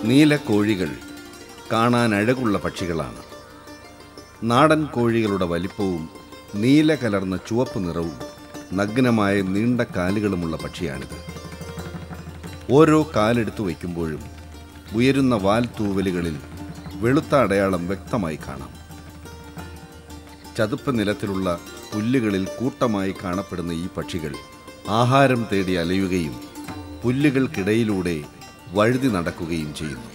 നീലക്കോഴികൾ കാണാൻ അഴകുള്ള പക്ഷികളാണ് നാടൻ കോഴികളുടെ വലിപ്പവും നീല കലർന്ന ചുവപ്പ് നിറവും നഗ്നമായ നീണ്ട കാലുകളുമുള്ള പക്ഷിയാണിത് ഓരോ കാലെടുത്തു വയ്ക്കുമ്പോഴും ഉയരുന്ന വാൽ തൂവലുകളിൽ വെളുത്ത അടയാളം വ്യക്തമായി കാണാം ചതുപ്പ് നിലത്തിലുള്ള പുല്ലുകളിൽ കൂട്ടമായി കാണപ്പെടുന്ന ഈ പക്ഷികൾ ആഹാരം തേടി അലയുകയും പുല്ലുകൾക്കിടയിലൂടെ വഴുതി നടക്കുകയും ചെയ്യുന്നു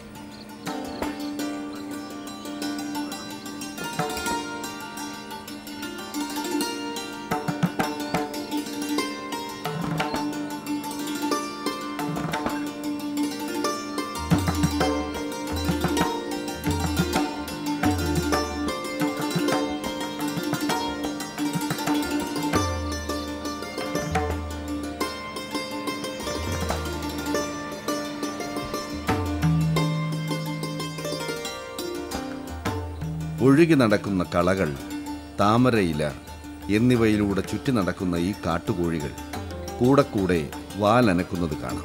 ഒഴുകി നടക്കുന്ന കളകൾ താമരയില എന്നിവയിലൂടെ ചുറ്റി നടക്കുന്ന ഈ കാട്ടുകോഴികൾ കൂടെ കൂടെ വാലനക്കുന്നത് കാണാം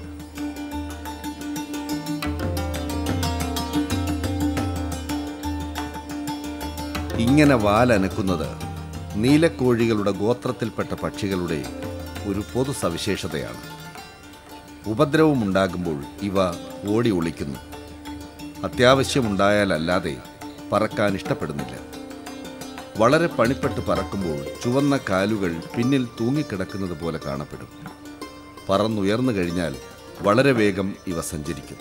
ഇങ്ങനെ വാലനക്കുന്നത് നീലക്കോഴികളുടെ ഗോത്രത്തിൽപ്പെട്ട പക്ഷികളുടെ ഒരു പൊതു സവിശേഷതയാണ് ഉപദ്രവമുണ്ടാകുമ്പോൾ ഇവ ഓടി ഒളിക്കുന്നു അത്യാവശ്യമുണ്ടായാലല്ലാതെ പറക്കാൻ ഇഷ്ടപ്പെടുന്നില്ല വളരെ പണിപ്പെട്ട് പറക്കുമ്പോൾ ചുവന്ന കാലുകൾ പിന്നിൽ തൂങ്ങിക്കിടക്കുന്നത് പോലെ കാണപ്പെടും പറന്നുയർന്നു കഴിഞ്ഞാൽ വളരെ വേഗം ഇവ സഞ്ചരിക്കും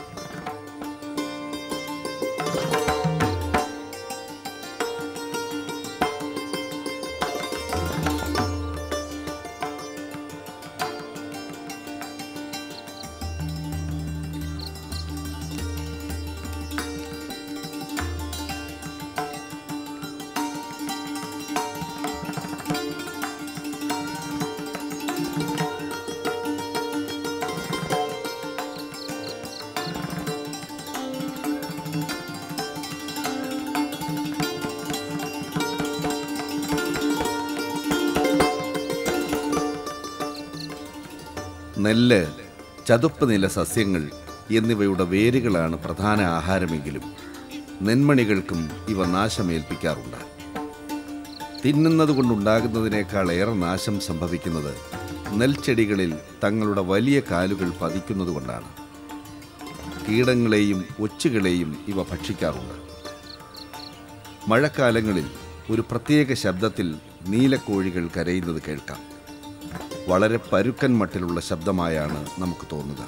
നെല്ല് ചതുപ്പ് നില സസ്യങ്ങൾ എന്നിവയുടെ വേരുകളാണ് പ്രധാന ആഹാരമെങ്കിലും നെന്മണികൾക്കും ഇവ നാശമേൽപ്പിക്കാറുണ്ട് തിന്നുന്നത് കൊണ്ടുണ്ടാകുന്നതിനേക്കാൾ ഏറെ നാശം സംഭവിക്കുന്നത് നെൽച്ചെടികളിൽ തങ്ങളുടെ വലിയ കാലുകൾ പതിക്കുന്നതുകൊണ്ടാണ് കീടങ്ങളെയും ഒച്ചുകളെയും ഇവ ഭക്ഷിക്കാറുണ്ട് മഴക്കാലങ്ങളിൽ ഒരു പ്രത്യേക ശബ്ദത്തിൽ നീലക്കോഴികൾ കരയുന്നത് കേൾക്കാം വളരെ പരുക്കൻ മട്ടിലുള്ള ശബ്ദമായാണ് നമുക്ക് തോന്നുക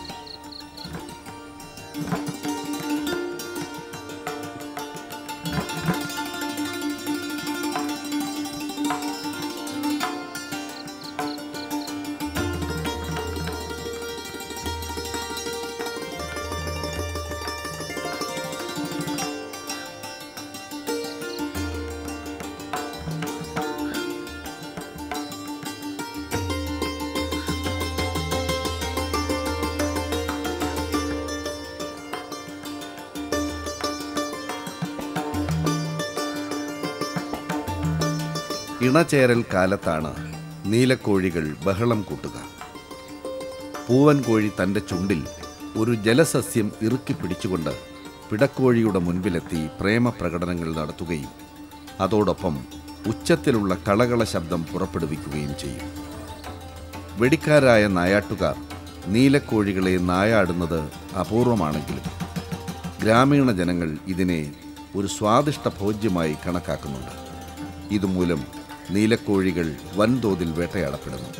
ഇണചേരൽ കാലത്താണ് നീലക്കോഴികൾ ബഹളം കൂട്ടുക പൂവൻ കോഴി തൻ്റെ ചുണ്ടിൽ ഒരു ജലസസ്യം ഇറുക്കി പിടിച്ചുകൊണ്ട് പിടക്കോഴിയുടെ മുൻപിലെത്തി പ്രേമപ്രകടനങ്ങൾ നടത്തുകയും അതോടൊപ്പം ഉച്ചത്തിലുള്ള കളകള ശബ്ദം പുറപ്പെടുവിക്കുകയും ചെയ്യും വെടിക്കാരായ നായാട്ടുകാർ നീലക്കോഴികളെ നായാടുന്നത് അപൂർവമാണെങ്കിലും ഗ്രാമീണ ജനങ്ങൾ ഇതിനെ ഒരു സ്വാദിഷ്ട ഭോജ്യമായി കണക്കാക്കുന്നുണ്ട് ഇതുമൂലം നീലക്കോഴികൾ വൻതോതിൽ വേട്ടയാടപ്പെടുന്നു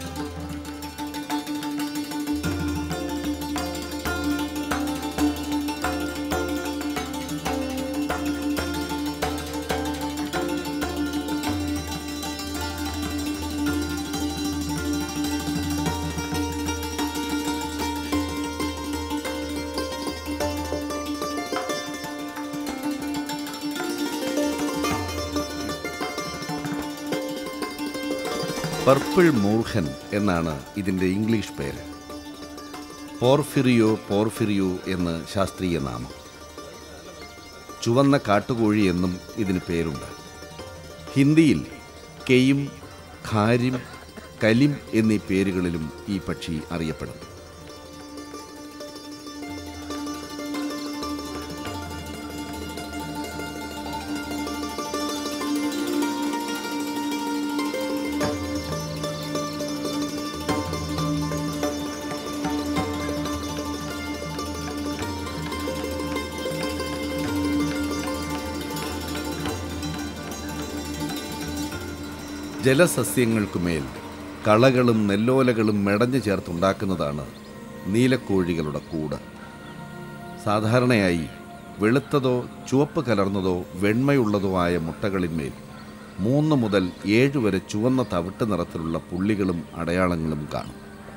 പർപ്പിൾ മൂർഖൻ എന്നാണ് ഇതിൻ്റെ ഇംഗ്ലീഷ് പേര് പോർഫിറിയോ പോർഫിറിയോ എന്ന് ശാസ്ത്രീയ നാമം ചുവന്ന കാട്ടുകോഴി എന്നും ഇതിന് പേരുണ്ട് ഹിന്ദിയിൽ കെയും ഖാരിം കലിം എന്നീ പേരുകളിലും ഈ പക്ഷി അറിയപ്പെടുന്നു ജലസസ്യങ്ങൾക്കുമേൽ കളകളും നെല്ലോലകളും മെടഞ്ഞു ചേർത്തുണ്ടാക്കുന്നതാണ് നീലക്കോഴികളുടെ കൂട് സാധാരണയായി വെളുത്തതോ ചുവപ്പ് കലർന്നതോ വെണ്മയുള്ളതോ ആയ മുട്ടകളിന്മേൽ മൂന്ന് മുതൽ ഏഴ് വരെ ചുവന്ന തവിട്ട് നിറത്തിലുള്ള പുള്ളികളും അടയാളങ്ങളും കാണും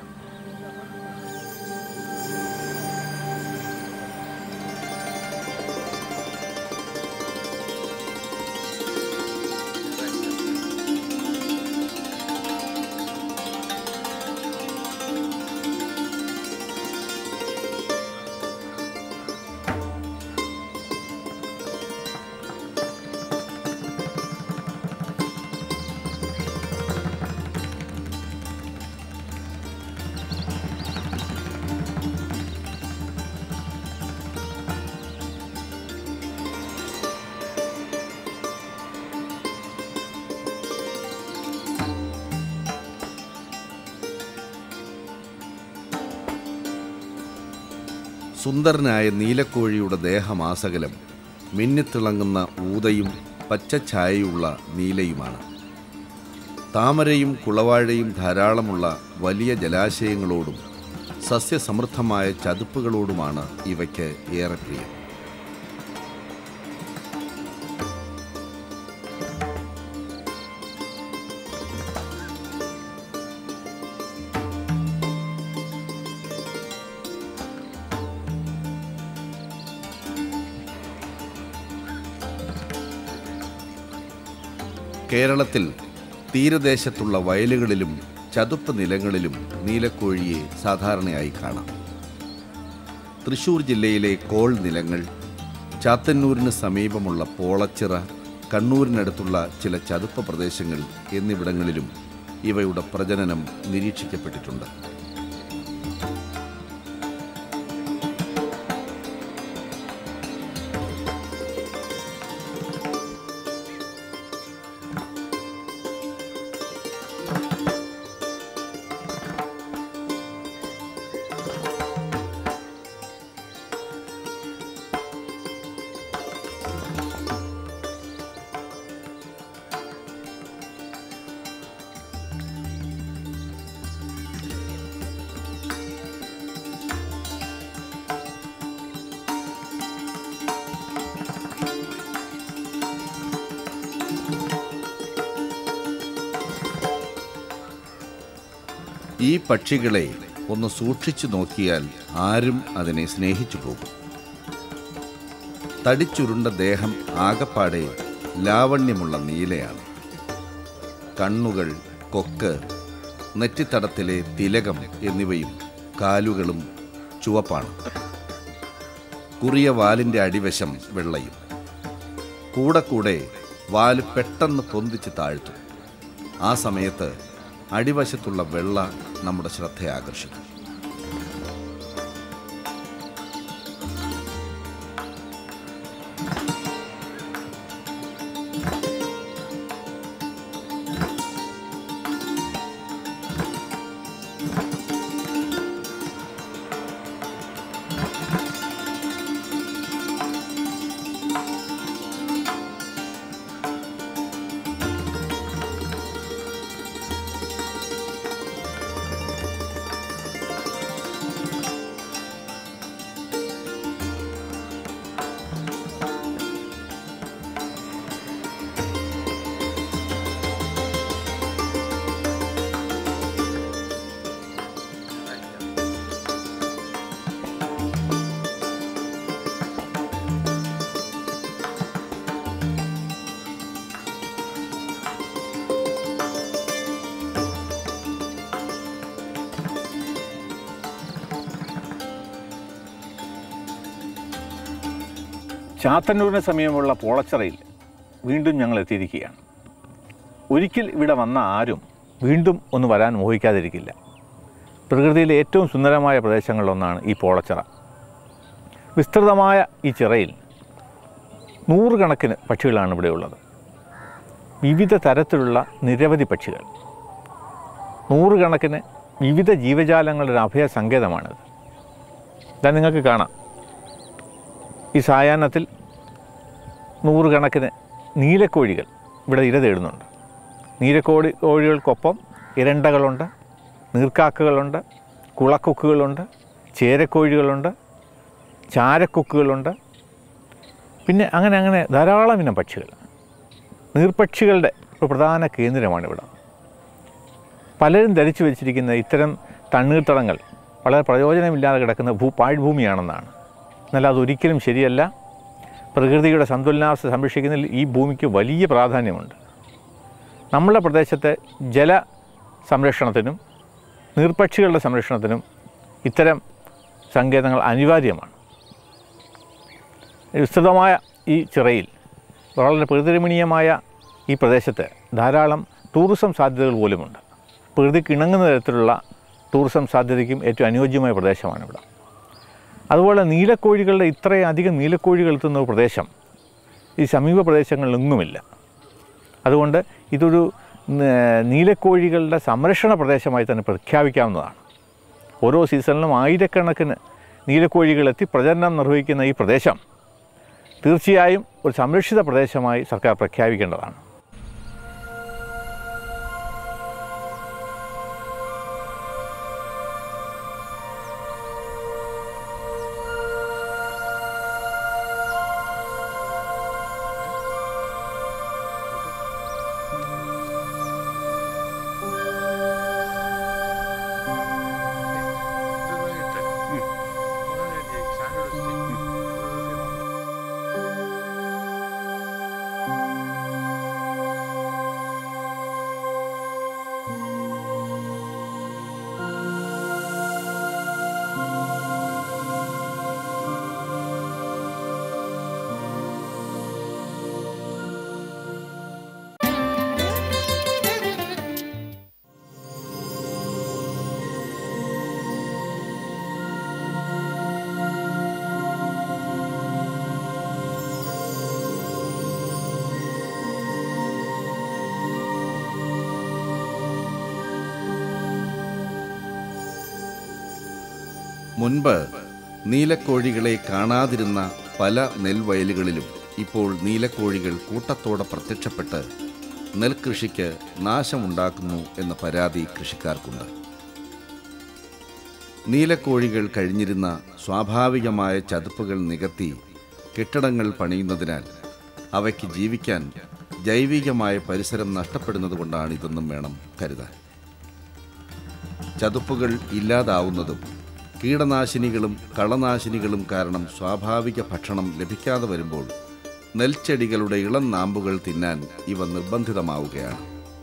സുന്ദരനായ നീലക്കോഴിയുടെ ദേഹമാസകലം മിന്നിത്തിളങ്ങുന്ന ഊതയും പച്ചഛായയുള്ള നീലയുമാണ് താമരയും കുളവാഴയും ധാരാളമുള്ള വലിയ ജലാശയങ്ങളോടും സസ്യസമൃദ്ധമായ ചതുപ്പുകളോടുമാണ് ഇവയ്ക്ക് ഏറെ പ്രിയം കേരളത്തിൽ തീരദേശത്തുള്ള വയലുകളിലും ചതുപ്പ് നിലങ്ങളിലും നീലക്കോഴിയെ സാധാരണയായി കാണാം തൃശൂർ ജില്ലയിലെ കോൾ നിലങ്ങൾ ചാത്തന്നൂരിന് സമീപമുള്ള പോളച്ചിറ കണ്ണൂരിനടുത്തുള്ള ചില ചതുപ്പ് പ്രദേശങ്ങൾ എന്നിവിടങ്ങളിലും ഇവയുടെ പ്രജനനം നിരീക്ഷിക്കപ്പെട്ടിട്ടുണ്ട് ഈ പക്ഷികളെ ഒന്ന് സൂക്ഷിച്ചു നോക്കിയാൽ ആരും അതിനെ സ്നേഹിച്ചു പോകും തടിച്ചുരുണ്ട ദേഹം ആകപ്പാടെ ലാവണ്യമുള്ള നീലയാണ് കണ്ണുകൾ കൊക്ക് നെറ്റിത്തടത്തിലെ തിലകം എന്നിവയും കാലുകളും ചുവപ്പാണ് കുറിയ വാലിൻ്റെ അടിവശം വെള്ളയും കൂടെ കൂടെ വാല് പെട്ടെന്ന് പൊന്തിച്ച് താഴ്ത്തും ആ സമയത്ത് അടിവശത്തുള്ള വെള്ള നമ്മുടെ ശ്രദ്ധ ആകർഷിക്കും ചാത്തന്നൂരിന് സമീപമുള്ള പോളച്ചിറയിൽ വീണ്ടും ഞങ്ങൾ എത്തിയിരിക്കുകയാണ് ഒരിക്കൽ ഇവിടെ വന്ന ആരും വീണ്ടും ഒന്ന് വരാൻ മോഹിക്കാതിരിക്കില്ല പ്രകൃതിയിലെ ഏറ്റവും സുന്ദരമായ പ്രദേശങ്ങളിലൊന്നാണ് ഈ പോളച്ചിറ വിസ്തൃതമായ ഈ ചിറയിൽ നൂറുകണക്കിന് പക്ഷികളാണ് ഇവിടെ ഉള്ളത് വിവിധ തരത്തിലുള്ള നിരവധി പക്ഷികൾ നൂറുകണക്കിന് വിവിധ ജീവജാലങ്ങളുടെ ഒരു അഭയ സങ്കേതമാണിത് ഇതാ നിങ്ങൾക്ക് കാണാം ഈ സായാഹ്നത്തിൽ നൂറുകണക്കിന് നീലക്കോഴികൾ ഇവിടെ ഇര തേടുന്നുണ്ട് നീലക്കോടി കോഴികൾക്കൊപ്പം ഇരണ്ടകളുണ്ട് നീർക്കാക്കകളുണ്ട് കുളക്കൊക്കുകളുണ്ട് ചേരക്കോഴികളുണ്ട് ചാരക്കൊക്കുകളുണ്ട് പിന്നെ അങ്ങനെ അങ്ങനെ ധാരാളം ഇനം പക്ഷികൾ നീർപക്ഷികളുടെ ഒരു പ്രധാന കേന്ദ്രമാണ് ഇവിടെ പലരും ധരിച്ചു വെച്ചിരിക്കുന്ന ഇത്തരം തണ്ണീർത്തടങ്ങൾ വളരെ പ്രയോജനമില്ലാതെ കിടക്കുന്ന ഭൂ പാഴ്ഭൂമിയാണെന്നാണ് എന്നാൽ അതൊരിക്കലും ശരിയല്ല പ്രകൃതിയുടെ സന്തുലനാവസ്ഥ സംരക്ഷിക്കുന്നതിൽ ഈ ഭൂമിക്ക് വലിയ പ്രാധാന്യമുണ്ട് നമ്മളുടെ പ്രദേശത്തെ ജല സംരക്ഷണത്തിനും നീർപക്ഷികളുടെ സംരക്ഷണത്തിനും ഇത്തരം സങ്കേതങ്ങൾ അനിവാര്യമാണ് വിസ്തൃതമായ ഈ ചിറയിൽ വളരെ പ്രകൃതിരമണീയമായ ഈ പ്രദേശത്ത് ധാരാളം ടൂറിസം സാധ്യതകൾ പോലുമുണ്ട് പ്രകൃതിക്ക് ഇണങ്ങുന്ന തരത്തിലുള്ള ടൂറിസം സാധ്യതയ്ക്കും ഏറ്റവും അനുയോജ്യമായ പ്രദേശമാണ് ഇവിടെ അതുപോലെ നീലക്കോഴികളുടെ ഇത്രയധികം നീലക്കോഴികൾ എത്തുന്ന ഒരു പ്രദേശം ഈ സമീപ പ്രദേശങ്ങളിലൊന്നുമില്ല അതുകൊണ്ട് ഇതൊരു ന- നീലക്കോഴികളുടെ സംരക്ഷണ പ്രദേശമായി തന്നെ പ്രഖ്യാപിക്കാവുന്നതാണ് ഓരോ സീസണിലും ആയിരക്കണക്കിന് നീലക്കോഴികളെത്തി പ്രജനനം നിർവഹിക്കുന്ന ഈ പ്രദേശം തീർച്ചയായും ഒരു സംരക്ഷിത പ്രദേശമായി സർക്കാർ പ്രഖ്യാപിക്കേണ്ടതാണ് മുൻപ് നീലക്കോഴികളെ കാണാതിരുന്ന പല നെൽവയലുകളിലും ഇപ്പോൾ നീലക്കോഴികൾ കൂട്ടത്തോടെ പ്രത്യക്ഷപ്പെട്ട് നെൽകൃഷിക്ക് നാശമുണ്ടാക്കുന്നു എന്ന പരാതി കൃഷിക്കാർക്കുണ്ട് നീലക്കോഴികൾ കഴിഞ്ഞിരുന്ന സ്വാഭാവികമായ ചതുപ്പുകൾ നികത്തി കെട്ടിടങ്ങൾ പണിയുന്നതിനാൽ അവയ്ക്ക് ജീവിക്കാൻ ജൈവികമായ പരിസരം നഷ്ടപ്പെടുന്നതുകൊണ്ടാണ് ഇതെന്നും വേണം കരുതാൻ ചതുപ്പുകൾ ഇല്ലാതാവുന്നതും കീടനാശിനികളും കളനാശിനികളും കാരണം സ്വാഭാവിക ഭക്ഷണം ലഭിക്കാതെ വരുമ്പോൾ നെൽച്ചെടികളുടെ ഇളം നാമ്പുകൾ തിന്നാൻ ഇവ നിർബന്ധിതമാവുകയാണ്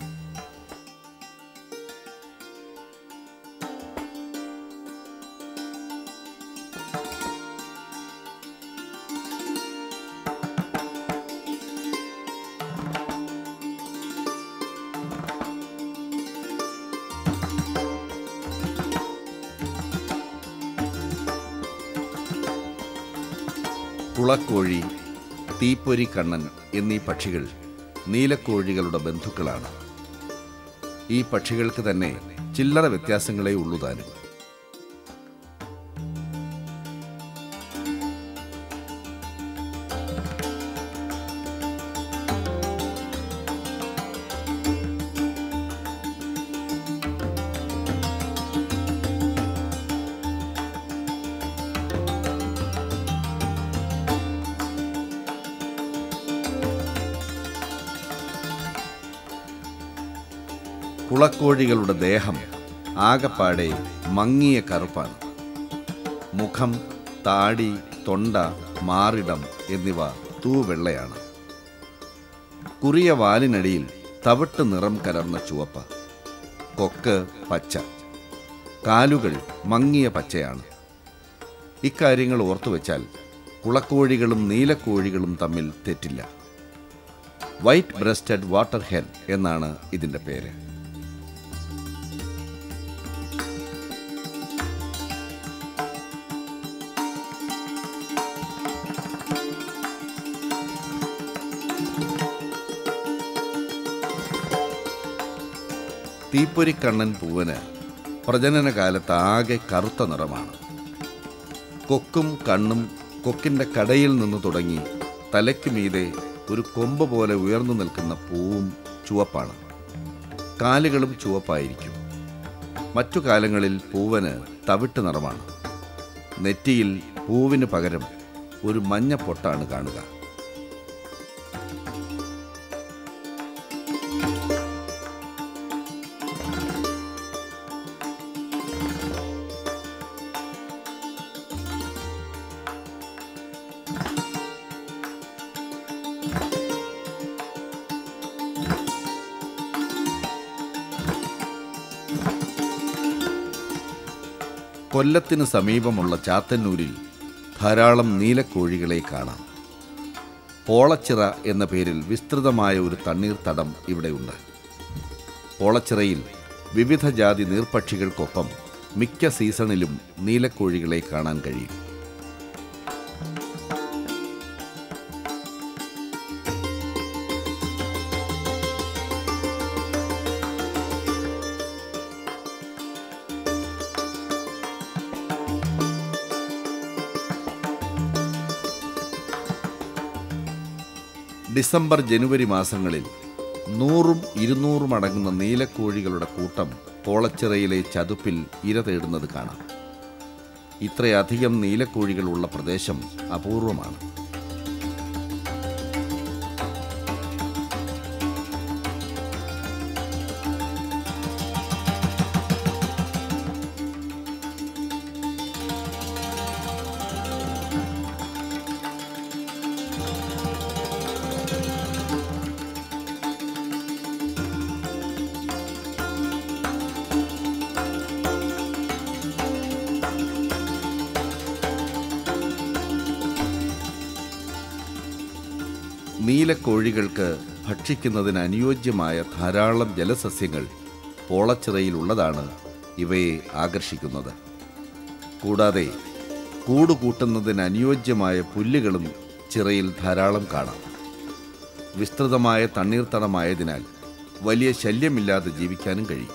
കുളക്കോഴി തീപ്പൊരി കണ്ണൻ എന്നീ പക്ഷികൾ നീലക്കോഴികളുടെ ബന്ധുക്കളാണ് ഈ പക്ഷികൾക്ക് തന്നെ ചില്ലറ വ്യത്യാസങ്ങളേ ഉള്ളൂ താനും കുളക്കോഴികളുടെ ദേഹം ആകപ്പാടെ മങ്ങിയ കറുപ്പാണ് മുഖം താടി തൊണ്ട മാറിടം എന്നിവ തൂവെള്ളയാണ് കുറിയ വാലിനടിയിൽ തവിട്ട് നിറം കലർന്ന ചുവപ്പ് കൊക്ക് പച്ച കാലുകൾ മങ്ങിയ പച്ചയാണ് ഇക്കാര്യങ്ങൾ ഓർത്തുവെച്ചാൽ കുളക്കോഴികളും നീലക്കോഴികളും തമ്മിൽ തെറ്റില്ല വൈറ്റ് ബ്രസ്റ്റഡ് വാട്ടർ ഹെൻ എന്നാണ് ഇതിൻ്റെ പേര് തീപ്പൊരിക്കണ്ണൻ പൂവന് പ്രജനനകാലത്ത് ആകെ കറുത്ത നിറമാണ് കൊക്കും കണ്ണും കൊക്കിൻ്റെ കടയിൽ നിന്ന് തുടങ്ങി തലയ്ക്ക് മീതെ ഒരു കൊമ്പ് പോലെ ഉയർന്നു നിൽക്കുന്ന പൂവും ചുവപ്പാണ് കാലുകളും ചുവപ്പായിരിക്കും മറ്റു കാലങ്ങളിൽ പൂവന് തവിട്ട് നിറമാണ് നെറ്റിയിൽ പൂവിന് പകരം ഒരു മഞ്ഞ പൊട്ടാണ് കാണുക കൊല്ലത്തിന് സമീപമുള്ള ചാത്തന്നൂരിൽ ധാരാളം നീലക്കോഴികളെ കാണാം പോളച്ചിറ എന്ന പേരിൽ വിസ്തൃതമായ ഒരു തണ്ണീർത്തടം ഇവിടെയുണ്ട് പോളച്ചിറയിൽ വിവിധ ജാതി നീർപക്ഷികൾക്കൊപ്പം മിക്ക സീസണിലും നീലക്കോഴികളെ കാണാൻ കഴിയും ഡിസംബർ ജനുവരി മാസങ്ങളിൽ നൂറും ഇരുന്നൂറും അടങ്ങുന്ന നീലക്കോഴികളുടെ കൂട്ടം പോളച്ചിറയിലെ ചതുപ്പിൽ ഇര തേടുന്നത് കാണാം ഇത്രയധികം നീലക്കോഴികളുള്ള പ്രദേശം അപൂർവമാണ് നീലക്കോഴികൾക്ക് ഭക്ഷിക്കുന്നതിന് അനുയോജ്യമായ ധാരാളം ജലസസ്യങ്ങൾ പോളച്ചിറയിലുള്ളതാണ് ഇവയെ ആകർഷിക്കുന്നത് കൂടാതെ കൂട് കൂട്ടുന്നതിന് അനുയോജ്യമായ പുല്ലുകളും ചിറയിൽ ധാരാളം കാണാം വിസ്തൃതമായ തണ്ണീർത്തടമായതിനാൽ വലിയ ശല്യമില്ലാതെ ജീവിക്കാനും കഴിയും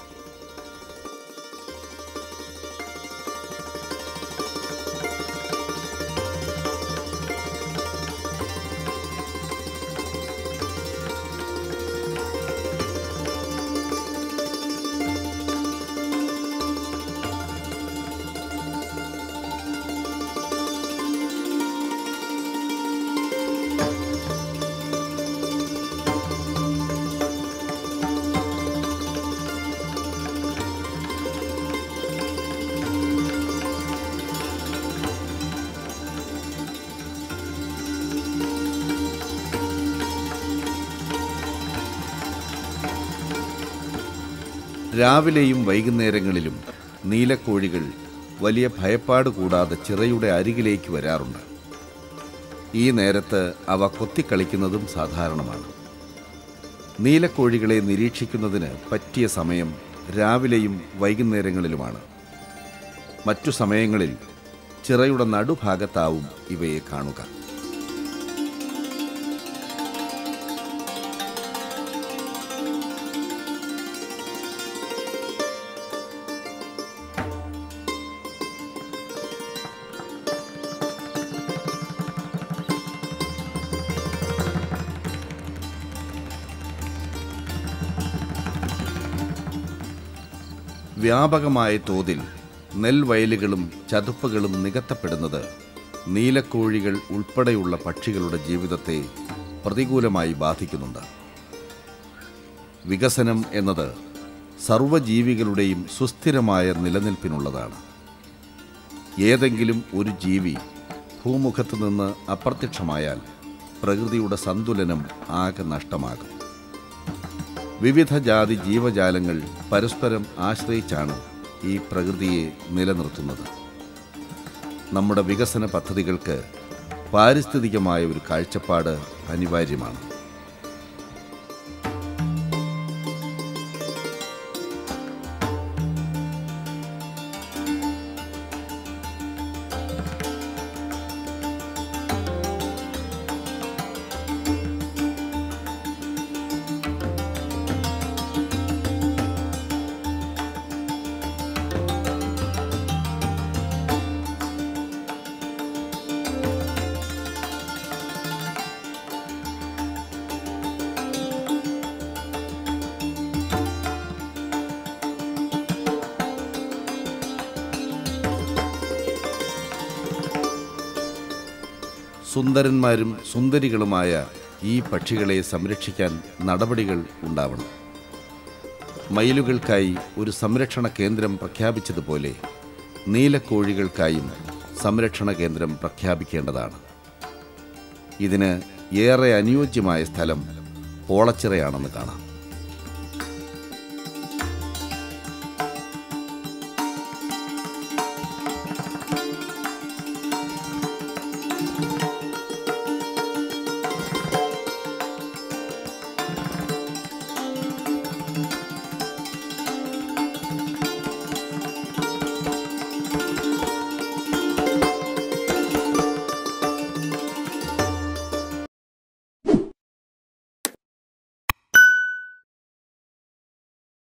രാവിലെയും വൈകുന്നേരങ്ങളിലും നീലക്കോഴികൾ വലിയ ഭയപ്പാട് കൂടാതെ ചിറയുടെ അരികിലേക്ക് വരാറുണ്ട് ഈ നേരത്ത് അവ കൊത്തിക്കളിക്കുന്നതും സാധാരണമാണ് നീലക്കോഴികളെ നിരീക്ഷിക്കുന്നതിന് പറ്റിയ സമയം രാവിലെയും വൈകുന്നേരങ്ങളിലുമാണ് മറ്റു സമയങ്ങളിൽ ചിറയുടെ നടുഭാഗത്താവും ഇവയെ കാണുക വ്യാപകമായ തോതിൽ നെൽവയലുകളും ചതുപ്പുകളും നികത്തപ്പെടുന്നത് നീലക്കോഴികൾ ഉൾപ്പെടെയുള്ള പക്ഷികളുടെ ജീവിതത്തെ പ്രതികൂലമായി ബാധിക്കുന്നുണ്ട് വികസനം എന്നത് സർവ്വജീവികളുടെയും സുസ്ഥിരമായ നിലനിൽപ്പിനുള്ളതാണ് ഏതെങ്കിലും ഒരു ജീവി ഭൂമുഖത്ത് നിന്ന് അപ്രത്യക്ഷമായാൽ പ്രകൃതിയുടെ സന്തുലനം ആകെ നഷ്ടമാകും വിവിധ ജാതി ജീവജാലങ്ങൾ പരസ്പരം ആശ്രയിച്ചാണ് ഈ പ്രകൃതിയെ നിലനിർത്തുന്നത് നമ്മുടെ വികസന പദ്ധതികൾക്ക് പാരിസ്ഥിതികമായ ഒരു കാഴ്ചപ്പാട് അനിവാര്യമാണ് സുന്ദരന്മാരും സുന്ദരികളുമായ ഈ പക്ഷികളെ സംരക്ഷിക്കാൻ നടപടികൾ ഉണ്ടാവണം മയിലുകൾക്കായി ഒരു സംരക്ഷണ കേന്ദ്രം പ്രഖ്യാപിച്ചതുപോലെ നീലക്കോഴികൾക്കായും സംരക്ഷണ കേന്ദ്രം പ്രഖ്യാപിക്കേണ്ടതാണ് ഇതിന് ഏറെ അനുയോജ്യമായ സ്ഥലം ഓളച്ചിറയാണെന്ന് കാണാം